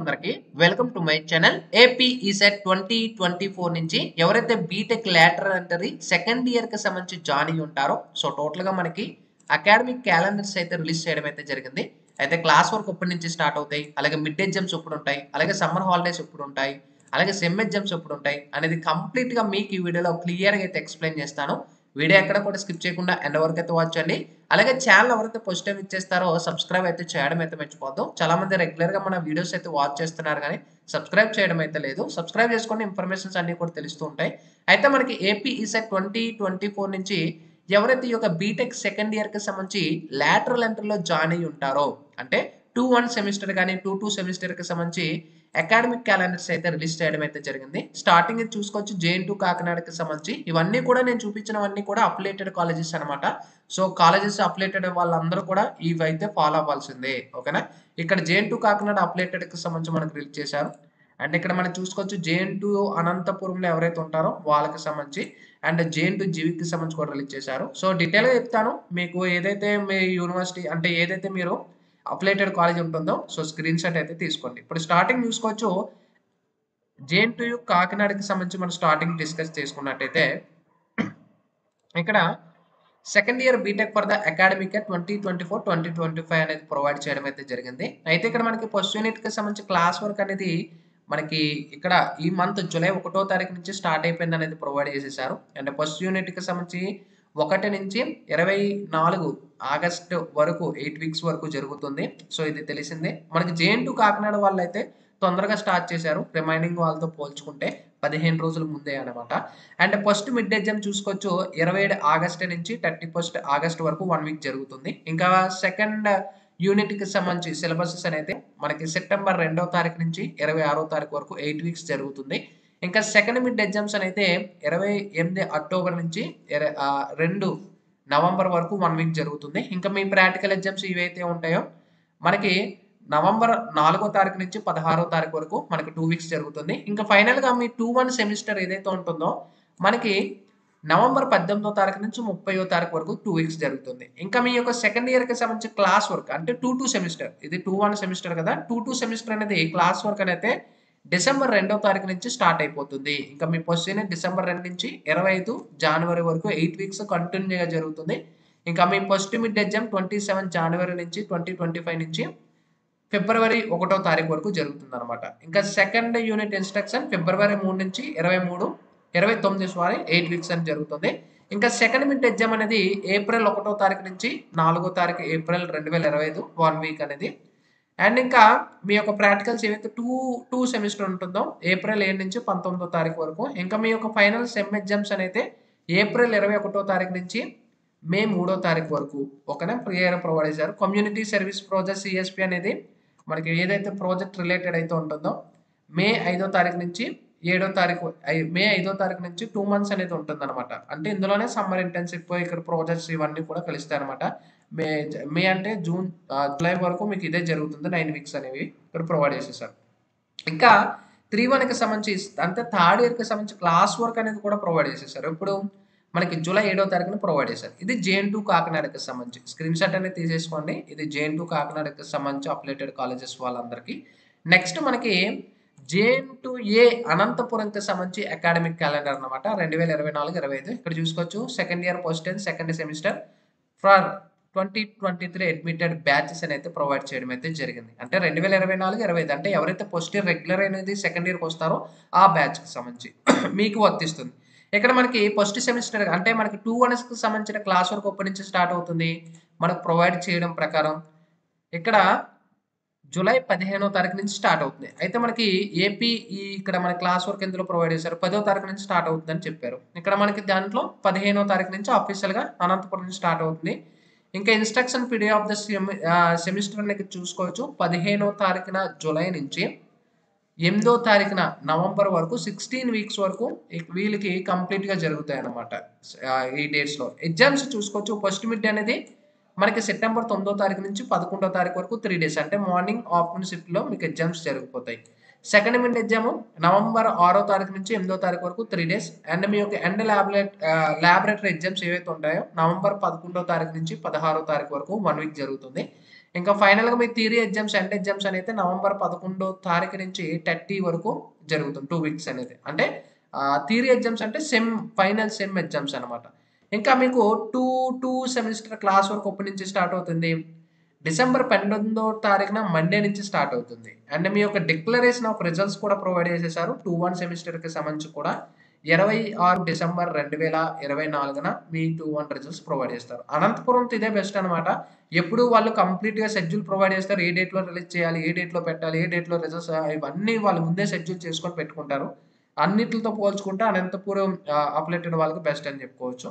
అందరికి welcome to my channel AP ECET twenty twenty four నుంచి ఎవరైతే బీటెక్ లాటర్ అంటారు సెకండ్ ఇయర్ కి సంబంధించి జాయిన్ అయ్యి ఉంటారో సో టోటల్ గా మనకి అకాడమిక్ క్యాలెండర్స్ అయితే రిలీజ్ చేయడం అయితే జరిగింది అయితే క్లాస్ వర్క్ ఎప్పటి నుంచి స్టార్ట్ అవుతాయి అలాగే మిడ్ ఎగ్జామ్స్ ఎప్పుడు ఉంటాయి అలాగే సమ్మర్ హాలిడేస్ ఎప్పుడు ఉంటాయి అలాగే సెమ్ ఎగ్జామ్స్ ఎప్పుడు ఉంటాయి అనేది కంప్లీట్ గా మీకు ఈ వీడియోలో క్లియర్ గా అయితే ఎక్స్ప్లెయిన్ చేస్తాను వీడియో ఎక్కడ కూడా స్కిప్ చేయకుండా ఎండ్ వరకు అయితే వాచ్ చేయండి అలాగే ఛానల్ ఎవరైతే ఫస్ట్ టైం ఇచ్చేస్తారో సబ్స్క్రైబ్ అయితే చేయడం అయితే మర్చిపోద్దు చాలా మంది రెగ్యులర్ గా మన వీడియోస్ అయితే వాచ్ చేస్తున్నారు కానీ సబ్స్క్రైబ్ చేయడం అయితే లేదు సబ్స్క్రైబ్ చేసుకుని ఇన్ఫర్మేషన్స్ అన్ని కూడా తెలుస్తూ ఉంటాయి అయితే మనకి AP ECET twenty twenty four నుంచి ఎవరైతే ఈ యొక్క బీటెక్ సెకండ్ ఇయర్ కి సంబంధించి లాటరల్ ఎంట్రీలో జాయిన్ అయ్యి ఉంటారో అంటే టూ వన్ సెమిస్టర్ కానీ టూ టూ సెమిస్టర్ కి సంబంధించి అకాడమిక్ క్యాలెండర్స్ అయితే రిలీజ్ చేయడం అయితే జరిగింది స్టార్టింగ్ ఇది చూసుకోవచ్చు జేఎన్ టూ కాకినాడకి సంబంధించి ఇవన్నీ కూడా నేను చూపించినవన్నీ కూడా అప్లేటెడ్ కాలేజెస్ అనమాట సో కాలేజెస్ అప్లేటెడ్ వాళ్ళందరూ కూడా ఇవి అయితే ఫాలో అవ్వాల్సిందే ఓకేనా ఇక్కడ జేఎన్ టూ కాకినాడ అప్లేటెడ్ కి సంబంధించి మనకు రిలీజ్ చేశారు అండ్ ఇక్కడ మనం చూసుకోవచ్చు జేఎన్ టూ అనంతపురంలో ఎవరైతే ఉంటారో వాళ్ళకి సంబంధించి అండ్ జేఎన్ టూ జీవికి సంబంధించి కూడా రిలీజ్ చేశారు సో డీటెయిల్గా చెప్తాను మీకు ఏదైతే మీ యూనివర్సిటీ అంటే ఏదైతే మీరు అప్లేటెడ్ కాలేజ్ ఉంటుందో సో స్క్రీన్ షాట్ అయితే తీసుకోండి ఇప్పుడు స్టార్టింగ్ చూసుకోవచ్చు జేఎన్ టూ కాకినాడకి సంబంధించి మనం స్టార్టింగ్ డిస్కస్ చేసుకున్నట్టయితే ఇక్కడ second year B Tech for the academic twenty twenty four twenty twenty five అనేది ప్రొవైడ్ చేయడం అయితే జరిగింది అయితే ఇక్కడ మనకి ఫస్ట్ యూనిట్ కి సంబంధించి క్లాస్ వర్క్ అనేది మనకి ఇక్కడ ఈ మంత్ జూలై ఒకటో తారీఖు నుంచి స్టార్ట్ అయిపోయింది అనేది ప్రొవైడ్ చేసేసారు అండ్ ఫస్ట్ యూనిట్ కి సంబంధించి ఒకటి నుంచి ఇరవై నాలుగు ఆగస్టు వరకు ఎయిట్ వీక్స్ వరకు జరుగుతుంది సో ఇది తెలిసిందే మనకి జేఎన్ టూ కాకినాడ వాళ్ళు అయితే తొందరగా స్టార్ట్ చేశారు రిమైనింగ్ వాళ్ళతో పోల్చుకుంటే పదిహేను రోజుల ముందే అనమాట అండ్ ఫస్ట్ మిడ్ ఎగ్జామ్ చూసుకోవచ్చు ఇరవై ఏడు ఆగస్ట్ నుంచి థర్టీ ఫస్ట్ ఆగస్ట్ వరకు వన్ వీక్ జరుగుతుంది ఇంకా సెకండ్ యూనిట్ కి సంబంధించి సిలబసెస్ అనేది మనకి సెప్టెంబర్ రెండో తారీఖు నుంచి ఇరవై ఆరో తారీఖు వరకు ఎయిట్ వీక్స్ జరుగుతుంది ఇంకా సెకండ్ మిడ్ ఎగ్జామ్స్ అయితే ఇరవై ఎనిమిది అక్టోబర్ నుంచి రెండు నవంబర్ వరకు వన్ వీక్ జరుగుతుంది ఇంకా మీ ప్రాక్టికల్ ఎగ్జామ్స్ ఇవైతే ఉంటాయో మనకి నవంబర్ నాలుగో తారీఖు నుంచి పదహారో తారీఖు వరకు మనకి టూ వీక్స్ జరుగుతుంది ఇంకా ఫైనల్గా మీ టూ వన్ సెమిస్టర్ ఏదైతే ఉంటుందో మనకి నవంబర్ పద్దెనిమిదో తారీఖు నుంచి ముప్పయో తారీఖు వరకు టూ వీక్స్ జరుగుతుంది ఇంకా మీ యొక్క సెకండ్ ఇయర్కి సంబంధించి క్లాస్ వర్క్ అంటే టూ టూ సెమిస్టర్ ఇది టూ వన్ సెమిస్టర్ కదా టూ టూ సెమిస్టర్ అనేది క్లాస్ వర్క్ అనేది డిసెంబర్ రెండో తారీఖు నుంచి స్టార్ట్ అయిపోతుంది ఇంకా మీ ఫస్ట్ యూనిట్ డిసెంబర్ రెండు నుంచి ఇరవై ఐదు జనవరి వరకు ఎయిట్ వీక్స్ కంటిన్యూగా జరుగుతుంది ఇంకా మీ first mid exam twenty seven January నుంచి ట్వంటీ ట్వంటీ ఫైవ్ నుంచి ఫిబ్రవరి ఒకటో తారీఖు వరకు జరుగుతుంది అనమాట ఇంకా సెకండ్ యూనిట్ ఇన్స్ట్రక్షన్ ఫిబ్రవరి మూడు నుంచి ఇరవై మూడు ఇరవై తొమ్మిది సారీ ఎయిట్ వీక్స్ అని జరుగుతుంది ఇంకా సెకండ్ మిడ్ ఎగ్జామ్ అనేది ఏప్రిల్ ఒకటో తారీఖు నుంచి నాలుగో తారీఖు ఏప్రిల్ రెండు వేల ఇరవై ఐదు వన్ వీక్ అనేది అండ్ ఇంకా మీ యొక్క ప్రాక్టికల్స్ ఏవైతే టూ టూ సెమిస్టర్ ఉంటుందో ఏప్రిల్ ఏడు నుంచి పంతొమ్మిదో తారీఖు వరకు ఇంకా మీ యొక్క ఫైనల్ సెమ్ ఎగ్జామ్స్ అయితే ఏప్రిల్ ఇరవై ఒకటో తారీఖు నుంచి మే మూడో తారీఖు వరకు ఒకనే ప్రియర్ ప్రొవైడ్ చేశారు కమ్యూనిటీ సర్వీస్ ప్రాజెక్ట్ సిఎస్పి అనేది మనకి ఏదైతే ప్రాజెక్ట్ రిలేటెడ్ అయితే ఉంటుందో మే ఐదో తారీఖు నుంచి ఏడో తారీఖు మే ఐదో తారీఖు నుంచి టూ మంత్స్ అనేది ఉంటుంది అనమాట అంటే ఇందులోనే సమ్మర్ ఇంటర్న్షిప్ ఇక్కడ ప్రాజెక్ట్స్ ఇవన్నీ కూడా కలుస్తాయి అనమాట మే మే అంటే జూన్ జూలై వరకు మీకు ఇదే జరుగుతుంది నైన్ వీక్స్ అనేవి ఇక్కడ ప్రొవైడ్ చేసేసారు ఇంకా త్రీ వన్కి సంబంధించి అంటే థర్డ్ ఇయర్కి సంబంధించి క్లాస్ వర్క్ అనేది కూడా ప్రొవైడ్ చేసేసారు ఇప్పుడు మనకి జూలై ఏడో తారీఖున ప్రొవైడ్ చేశారు ఇది జేఎన్ టూ కాకినాడకి సంబంధించి స్క్రీన్ షాట్ అనేది తీసేసుకోండి ఇది జేఎన్ టూ కాకినాడకి సంబంధించి అప్లేటెడ్ కాలేజెస్ వాళ్ళందరికీ నెక్స్ట్ మనకి జేఎన్ టు ఏ అనంతపురంకి సంబంధించి అకాడమిక్ క్యాలెండర్ అనమాట రెండు వేల ఇరవై నాలుగు ఇరవై ఐదు ఇక్కడ చూసుకోవచ్చు second year post and second semester for twenty twenty three admitted batches అయితే ప్రొవైడ్ చేయడం అయితే జరిగింది అంటే రెండు వేల ఇరవై నాలుగు ఇరవై ఐదు అంటే ఎవరైతే ఫస్ట్ ఇయర్ రెగ్యులర్ అనేది సెకండ్ ఇయర్కి వస్తారో ఆ బ్యాచ్కి సంబంధించి మీకు వర్తిస్తుంది ఇక్కడ మనకి ఫస్ట్ సెమిస్టర్ అంటే మనకి టూ వన్స్కి సంబంధించిన క్లాస్ వర్క్ ఎప్పటి నుంచి స్టార్ట్ అవుతుంది మనకు ప్రొవైడ్ చేయడం ప్రకారం ఇక్కడ జూలై పదిహేనో తారీఖు నుంచి స్టార్ట్ అవుతుంది అయితే మనకి ఏపీ ఈ ఇక్కడ మన క్లాస్ వర్క్ ఎందులో ప్రొవైడ్ చేశారు పదో తారీఖు నుంచి స్టార్ట్ అవుతుందని చెప్పారు ఇక్కడ మనకి దాంట్లో పదిహేనో తారీఖు నుంచి అఫీషియల్గా అనంతపురం నుంచి స్టార్ట్ అవుతుంది ఇంకా instruction period of the semester అనేది చూసుకోవచ్చు పదిహేనో తారీఖున జూలై నుంచి ఎనిమిదో తారీఖున నవంబర్ వరకు సిక్స్టీన్ వీక్స్ వరకు వీళ్ళకి కంప్లీట్గా జరుగుతాయి అన్నమాట ఈ డేట్స్లో ఎగ్జామ్స్ చూసుకోవచ్చు ఫస్ట్ మిడ్ అనేది మనకి సెప్టెంబర్ తొమ్మిదో తారీఖు నుంచి పదకొండో తారీఖు వరకు త్రీ డేస్ అంటే మార్నింగ్ ఆఫ్టర్నూన్ షిఫ్ట్లో మీకు ఎగ్జామ్స్ జరిగిపోతాయి సెకండ్ మిడ్ ఎగ్జామ్ నవంబర్ ఆరో తారీఖు నుంచి ఎనిమిదో తారీఖు వరకు త్రీ డేస్ అండ్ మీ యొక్క ఎండ్ ల్యాబొరేట్ ల్యాబొరేటరీ ఎగ్జామ్స్ ఏవైతే ఉంటాయో నవంబర్ పదకొండో తారీఖు నుంచి పదహారో తారీఖు వరకు వన్ వీక్ జరుగుతుంది ఇంకా ఫైనల్గా మీ థియరీ ఎగ్జామ్స్ ఎండ్ ఎగ్జామ్స్ అనేది నవంబర్ పదకొండో తారీఖు నుంచి థర్టీ వరకు జరుగుతుంది టూ వీక్స్ అనేది అంటే థియరీ ఎగ్జామ్స్ అంటే సెమ్ ఫైనల్ సెమ్ ఎగ్జామ్స్ అనమాట ఇంకా మీకు two two semester class work ఎప్పటి నుంచి స్టార్ట్ అవుతుంది డిసెంబర్ పన్నెండో తారీఖున మండే నుంచి స్టార్ట్ అవుతుంది అండ్ మీ యొక్క డిక్లరేషన్ ఆఫ్ రిజల్ట్స్ కూడా ప్రొవైడ్ చేసేసారు టూ వన్ సెమిస్టర్కి సంబంధించి కూడా ఇరవై ఆరు డిసెంబర్ రెండు వేల ఇరవై నాలుగున మీ టూ వన్ రిజల్ట్స్ ప్రొవైడ్ చేస్తారు అనంతపురం ఇదే బెస్ట్ అనమాట ఎప్పుడు వాళ్ళు కంప్లీట్గా షెడ్యూల్ ప్రొవైడ్ చేస్తారు ఏ డేట్లో రిలీజ్ చేయాలి ఏ డేట్లో పెట్టాలి ఏ డేట్లో రిజల్ట్స్ ఇవన్నీ వాళ్ళు ముందే షెడ్యూల్ చేసుకొని పెట్టుకుంటారు అన్నిటితో పోల్చుకుంటే అనంతపురం అప్లెటెడ్ వాళ్ళకి బెస్ట్ అని చెప్పుకోవచ్చు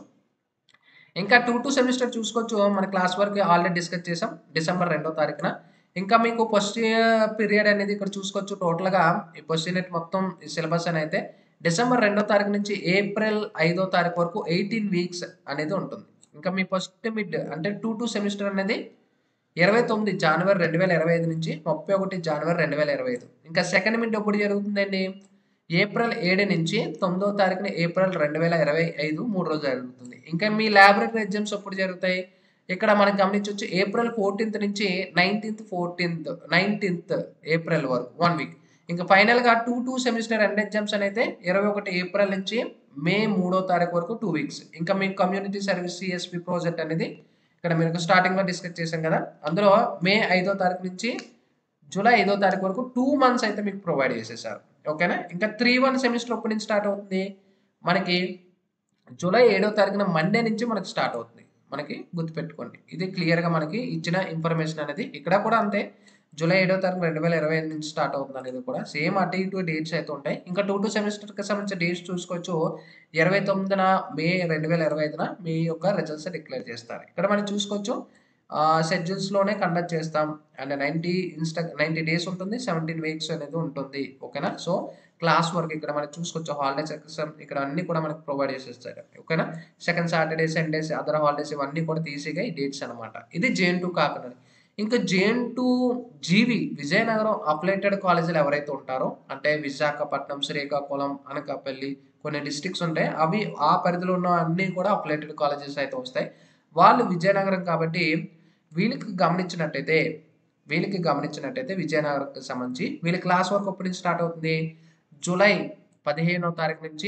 ఇంకా టూ టూ సెమిస్టర్ చూసుకోవచ్చు మన క్లాస్ వర్క్ ఆల్రెడీ డిస్కస్ చేసాం డిసెంబర్ రెండో తారీఖున ఇంకా మీకు ఫస్ట్ పీరియడ్ అనేది ఇక్కడ చూసుకోవచ్చు టోటల్గా ఈ ఫస్ట్ యూనిట్ మొత్తం సిలబస్ అని అయితే డిసెంబర్ రెండో తారీఖు నుంచి ఏప్రిల్ ఐదో తారీఖు వరకు ఎయిటీన్ వీక్స్ అనేది ఉంటుంది ఇంకా మీ ఫస్ట్ మిడ్ అంటే టూ టూ సెమిస్టర్ అనేది ఇరవై తొమ్మిది జనవరి రెండు వేల ఇరవై ఐదు నుంచి ముప్పై ఒకటి జనవరి రెండు వేల ఇరవై ఐదు ఇంకా సెకండ్ మిడ్ ఎప్పుడు జరుగుతుందండి ఏప్రిల్ ఏడు నుంచి తొమ్మిదో తారీఖున ఏప్రిల్ రెండు వేల ఇరవై ఐదు మూడు రోజులు జరుగుతుంది ఇంకా మీ ల్యాబొరేటరీ ఎగ్జామ్స్ ఎప్పుడు జరుగుతాయి ఇక్కడ మనకు గమనించవచ్చు ఏప్రిల్ ఫోర్టీన్త్ నుంచి నైన్టీన్త్ ఫోర్టీన్త్ నైన్టీన్త్ ఏప్రిల్ వరకు వన్ వీక్ ఇంకా ఫైనల్గా two two semester end exams అయితే ఇరవై ఒకటి ఏప్రిల్ నుంచి మే మూడో తారీఖు వరకు టూ వీక్స్ ఇంకా మీ కమ్యూనిటీ సర్వీస్ సిఎస్పి ప్రాజెక్ట్ అనేది ఇక్కడ మీకు స్టార్టింగ్లో డిస్కస్ చేశాం కదా అందులో మే ఐదో తారీఖు నుంచి జూలై ఐదో తారీఖు వరకు టూ మంత్స్ అయితే మీకు ప్రొవైడ్ చేసేసారు ఓకేనా ఇంకా త్రీ వన్ సెమిస్టర్ ఎప్పటి నుంచి స్టార్ట్ అవుతుంది మనకి జూలై ఏడో తారీఖున మండే నుంచి మనకి స్టార్ట్ అవుతుంది మనకి గుర్తుపెట్టుకోండి ఇది క్లియర్గా మనకి ఇచ్చిన ఇన్ఫర్మేషన్ అనేది ఇక్కడ కూడా అంతే జూలై ఏడో తారీఖు రెండు వేల ఇరవై ఐదు నుంచి స్టార్ట్ అవుతుంది అనేది కూడా సేమ్ అటు ఇటు డేట్స్ అయితే ఉంటాయి ఇంకా టూ టూ సెమిస్టర్కి సంబంధించిన డేట్స్ చూసుకోవచ్చు ఇరవై తొమ్మిదిన మే రెండు వేల ఇరవై ఐదున మీ యొక్క రిజల్ట్స్ డిక్లేర్ చేస్తారు ఇక్కడ మనం చూసుకోవచ్చు షెడ్యూల్స్లోనే కండక్ట్ చేస్తాం అండ్ నైంటీ ఇన్స్టా నైంటీ డేస్ ఉంటుంది సెవెంటీన్ వీక్స్ అనేది ఉంటుంది ఓకేనా సో క్లాస్ వర్క్ ఇక్కడ మనం చూసుకోవచ్చు హాలిడేస్ ఎగ్జామ్ ఇక్కడ అన్ని కూడా మనకు ప్రొవైడ్ చేసేస్తారు ఓకేనా second Saturday Sundays other holidays ఇవన్నీ కూడా తీసిగా ఈ డేట్స్ అనమాట ఇది జేఎన్ టూ కాకుండా ఇంకా JNTU GV Vizianagaram affiliated కాలేజీలు ఎవరైతే ఉంటారో అంటే విశాఖపట్నం శ్రీకాకుళం అనకాపల్లి కొన్ని డిస్ట్రిక్ట్స్ ఉంటాయి అవి ఆ పరిధిలో ఉన్న అన్ని కూడా అప్లైటెడ్ కాలేజెస్ అయితే వస్తాయి వాళ్ళు విజయనగరం కాబట్టి వీళ్ళకి గమనించినట్టయితే వీళ్ళకి గమనించినట్టయితే విజయనగరంకి సంబంధించి వీళ్ళ క్లాస్ వర్క్ ఎప్పటి నుంచి స్టార్ట్ అవుతుంది జూలై పదిహేనో తారీఖు నుంచి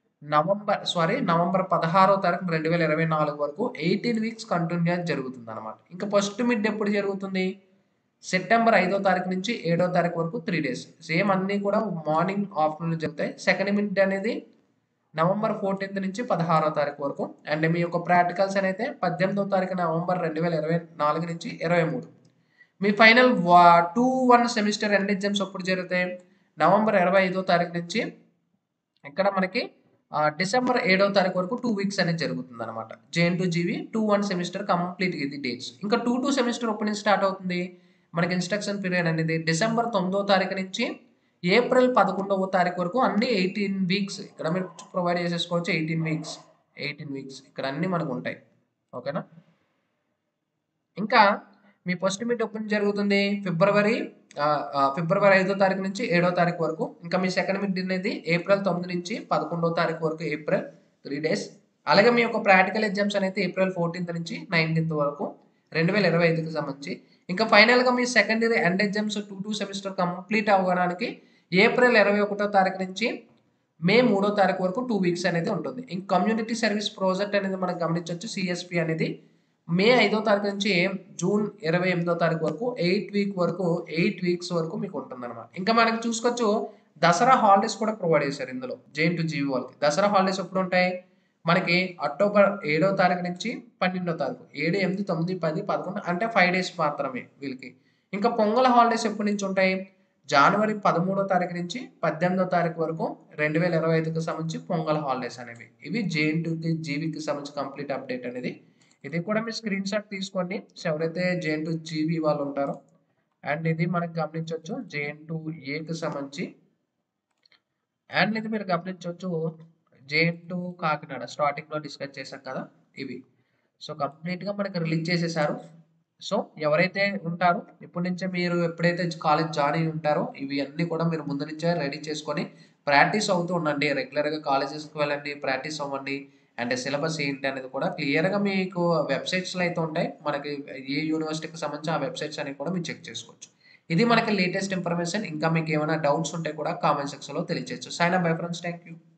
నవంబర్ సారీ నవంబర్ పదహారో తారీఖు రెండు వేల ఇరవై నాలుగు వరకు ఎయిటీన్ వీక్స్ కంటిన్యూస్ జరుగుతుంది అనమాట ఇంకా ఫస్ట్ మిడ్ ఎప్పుడు జరుగుతుంది సెప్టెంబర్ ఐదో తారీఖు నుంచి ఏడో తారీఖు వరకు త్రీ డేస్ సేమ్ అన్నీ కూడా మార్నింగ్ ఆఫ్టర్నూన్ జరుగుతాయి సెకండ్ మిడ్ అనేది నవంబర్ ఫోర్టీన్త్ నుంచి పదహారో తారీఖు వరకు అండ్ మీ యొక్క ప్రాక్టికల్స్ అయితే పద్దెనిమిదో తారీఖు నవంబర్ రెండు వేల ఇరవై నాలుగు నుంచి ఇరవై మూడు మీ final two one semester end exams ఎప్పుడు జరుగుతాయి నవంబర్ ఇరవై ఐదో తారీఖు నుంచి ఇక్కడ మనకి డిసెంబర్ ఏడో తారీఖు వరకు టూ వీక్స్ అనేది జరుగుతుంది అనమాట JNTU GV two one semester complete ఇది డేట్స్ ఇంకా టూ టూ సెమిస్టర్ ఎప్పటి నుంచి స్టార్ట్ అవుతుంది మనకి ఇన్స్ట్రక్షన్ పీరియడ్ అనేది డిసెంబర్ తొమ్మిదో తారీఖు నుంచి ఏప్రిల్ పదకొండవ తారీఖు వరకు అన్ని ఎయిటీన్ వీక్స్ ఇక్కడ మీరు ప్రొవైడ్ చేసేసుకోవచ్చు ఎయిటీన్ వీక్స్ ఎయిటీన్ వీక్స్ ఇక్కడ అన్ని మనకు ఉంటాయి ఓకేనా ఇంకా మీ ఫస్ట్ మీట్ ఎప్పుడు జరుగుతుంది ఫిబ్రవరి ఫిబ్రవరి ఐదో తారీఖు నుంచి ఏడో తారీఖు వరకు ఇంకా మీ సెకండ్ మిడ్ అనేది ఏప్రిల్ తొమ్మిది నుంచి పదకొండో తారీఖు వరకు ఏప్రిల్ త్రీ డేస్ అలాగే మీ యొక్క ప్రాక్టికల్ ఎగ్జామ్స్ అనేది ఏప్రిల్ ఫోర్టీన్త్ నుంచి నైన్టీన్త్ వరకు రెండు వేల ఇరవై ఐదుకి సంబంధించి ఇంకా ఫైనల్గా మీ second year end exams two two semester complete అవ్వడానికి ఏప్రిల్ ఇరవై ఒకటో తారీఖు నుంచి మే మూడో తారీఖు వరకు టూ వీక్స్ అనేది ఉంటుంది ఇంక కమ్యూనిటీ సర్వీస్ ప్రాజెక్ట్ అనేది మనం గమనించవచ్చు సిఎస్పి అనేది మే ఐదో తారీఖు నుంచి జూన్ ఇరవై ఎనిమిదో తారీఖు వరకు ఎయిట్ వీక్ వరకు ఎయిట్ వీక్స్ వరకు మీకు ఉంటుంది అనమాట ఇంకా మనకి చూసుకోవచ్చు దసరా హాలిడేస్ కూడా ప్రొవైడ్ చేశారు ఇందులో జైన్ టు జీవీ వాళ్ళకి దసరా హాలిడేస్ ఎప్పుడు ఉంటాయి మనకి అక్టోబర్ ఏడో తారీఖు నుంచి పన్నెండో తారీఖు ఏడు ఎనిమిది తొమ్మిది పది పదకొండు అంటే ఫైవ్ డేస్ మాత్రమే వీళ్ళకి ఇంకా పొంగల్ హాలిడేస్ ఎప్పటి నుంచి ఉంటాయి జనవరి పదమూడో తారీఖు నుంచి పద్దెనిమిదో తారీఖు వరకు రెండు వేల ఇరవై ఐదుకి సంబంధించి పొంగల్ హాలిడేస్ అనేవి ఇవి జేఎన్ టూకి జీవీకి సంబంధించి కంప్లీట్ అప్డేట్ అనేది ఇది కూడా మీరు స్క్రీన్ షాట్ తీసుకోండి సో ఎవరైతే జేఎన్ టూ జీవీ వాళ్ళు ఉంటారో అండ్ ఇది మనకి గమనించవచ్చు జేఎన్ టూ ఏకి సంబంధించి అండ్ ఇది మీరు గమనించవచ్చు జేఎన్ టూ కాకినాడ స్టార్టింగ్ లో డిస్కస్ చేశాం కదా ఇవి సో కంప్లీట్ గా మనకి రిలీజ్ చేసేసారు సో ఎవరైతే ఉంటారో ఇప్పటి నుంచే మీరు ఎప్పుడైతే కాలేజ్ జాయిన్ అయి ఉంటారో ఇవి అన్ని కూడా మీరు ముందు నుంచే రెడీ చేసుకొని ప్రాక్టీస్ అవుతూ ఉండండి రెగ్యులర్ గా కాలేజెస్కి వెళ్ళండి ప్రాక్టీస్ అవ్వండి అండ్ సిలబస్ ఏంటి అనేది కూడా క్లియర్‌గా మీకు వెబ్‌సైట్స్‌లో అయితే ఉంటాయి. మనకి ఏ యూనివర్సిటీకి సంబంధించి ఆ వెబ్‌సైట్స్ అనేవి కూడా మీరు చెక్ చేసుకోవచ్చు. ఇది మనకి లేటెస్ట్ ఇన్ఫర్మేషన్. ఇంకా మీకు ఏమైనా డౌట్స్ ఉంటే కూడా కామెంట్ సెక్షన్‌లో తెలియజేయొచ్చు. Sign up bye friends. Thank you.